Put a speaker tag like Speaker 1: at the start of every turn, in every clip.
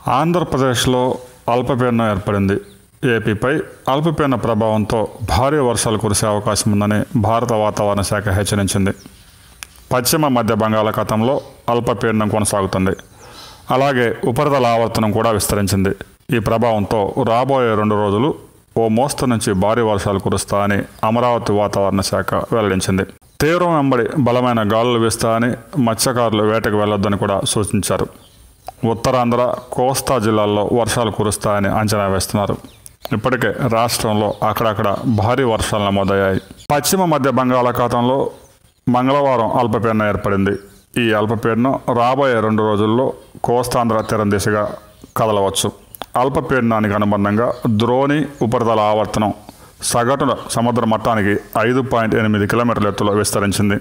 Speaker 1: ఆంధ్రప్రదేశ్లో అల్పపీడనం ఏర్పడింది ఏపీపై అల్పపీడన ప్రభావంతో భారీ వర్షాలు కురిసే అవకాశం ఉందని భారత వాతావరణ శాఖ హెచ్చరించింది పశ్చిమ మధ్య బంగాళాఖాతంలో అల్పపీడనం కొనసాగుతుంది అలాగే ఉపరితల ఆవర్తనం కూడా విస్తరించింది ఈ ప్రభావంతో రాబోయే రెండు రోజులు ఓ మోస్తరు నుంచి భారీ వర్షాలు కురుస్తాయని అమరావతి వాతావరణ శాఖ వెల్లడించింది తీవ్రం వెంబడి బలమైన గాలులు వీస్తాయని మత్స్యకారులు వేటకు వెళ్లొద్దని కూడా సూచించారు ఉత్తరాంధ్ర కోస్తా జిల్లాల్లో వర్షాలు కురుస్తాయని అంచనా వేస్తున్నారు ఇప్పటికే రాష్ట్రంలో అక్కడక్కడ భారీ వర్షాలు నమోదయ్యాయి పశ్చిమ మధ్య బంగాళాఖాతంలో మంగళవారం అల్పపీడనం ఏర్పడింది ఈ అల్పపీడనం రాబోయే రెండు రోజుల్లో కోస్తాంధ్ర తీరం దిశగా కదలవచ్చు అల్పపీడనానికి అనుబంధంగా ద్రోణి ఉపరితల ఆవర్తనం సగటున సముద్ర మట్టానికి ఐదు పాయింట్ ఎనిమిది కిలోమీటర్ల ఎత్తులో విస్తరించింది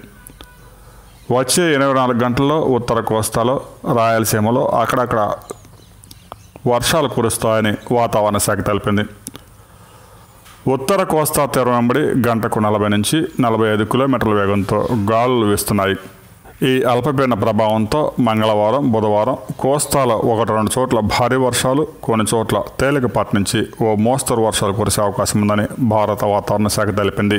Speaker 1: వచ్చే ఇరవై నాలుగు గంటల్లో ఉత్తర కోస్తాలో రాయలసీమలో అక్కడక్కడ వర్షాలు కురుస్తాయని వాతావరణ శాఖ తెలిపింది ఉత్తర కోస్తా తీరం వెంబడి గంటకు నలభై నుంచి నలభై ఐదు కిలోమీటర్ల వేగంతో గాలులు వీస్తున్నాయి ఈ అల్పపీడన ప్రభావంతో మంగళవారం బుధవారం కోస్తాలో ఒకటి రెండు చోట్ల భారీ వర్షాలు కొన్ని చోట్ల తేలికపాటి నుంచి ఓ మోస్తరు వర్షాలు కురిసే అవకాశం ఉందని భారత వాతావరణ శాఖ తెలిపింది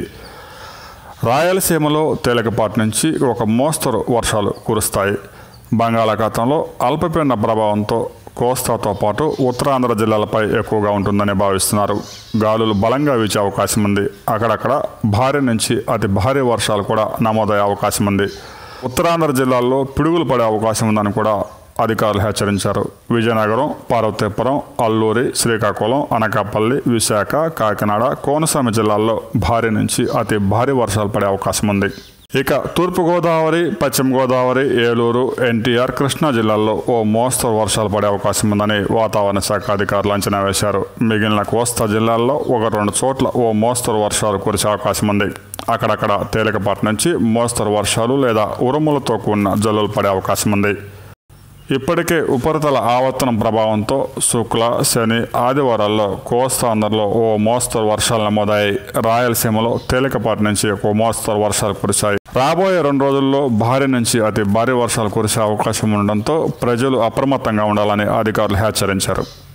Speaker 1: రాయలసీమలో తేలికపాటి నుంచి ఒక మోస్తరు వర్షాలు కురుస్తాయి బంగాళాఖాతంలో అల్పపీడన ప్రభావంతో కోస్తాతో పాటు ఉత్తరాంధ్ర జిల్లాలపై ఎక్కువగా ఉంటుందని భావిస్తున్నారు గాలులు బలంగా వీచే అవకాశం ఉంది అక్కడక్కడ భారీ నుంచి అతి భారీ వర్షాలు కూడా నమోదయ్యే అవకాశం ఉంది ఉత్తరాంధ్ర జిల్లాల్లో పిడుగులు పడే అవకాశం ఉందని కూడా అధికారులు హెచ్చరించారు విజయనగరం పార్వతీపురం అల్లూరి శ్రీకాకుళం అనకాపల్లి విశాఖ కాకినాడ కోనసీమ జిల్లాల్లో భారీ నుంచి అతి భారీ వర్షాలు పడే అవకాశం ఉంది ఇక తూర్పుగోదావరి పశ్చిమ గోదావరి ఏలూరు ఎన్టీఆర్ కృష్ణా జిల్లాల్లో ఓ మోస్తరు వర్షాలు పడే అవకాశం ఉందని వాతావరణ శాఖ అధికారులు అంచనా వేశారు మిగిలిన కోస్తా జిల్లాల్లో ఒక రెండు చోట్ల ఓ మోస్తరు వర్షాలు కురిసే అవకాశం ఉంది అక్కడక్కడ తేలికపాటి నుంచి మోస్తరు వర్షాలు లేదా ఉరుములతో కూడిన జల్లులు పడే అవకాశం ఉంది ఇప్పటికే ఉపరితల ఆవర్తనం ప్రభావంతో శుక్ల శని ఆదివారాల్లో కోస్తాంధ్రలో ఓ మోస్తరు వర్షాలు నమోదాయి రాయలసీమలో తేలికపాటి నుంచి ఓ మోస్తరు వర్షాలు కురిశాయి రాబోయే రెండు రోజుల్లో భారీ నుంచి అతి భారీ వర్షాలు కురిసే అవకాశం ఉండడంతో ప్రజలు అప్రమత్తంగా ఉండాలని అధికారులు హెచ్చరించారు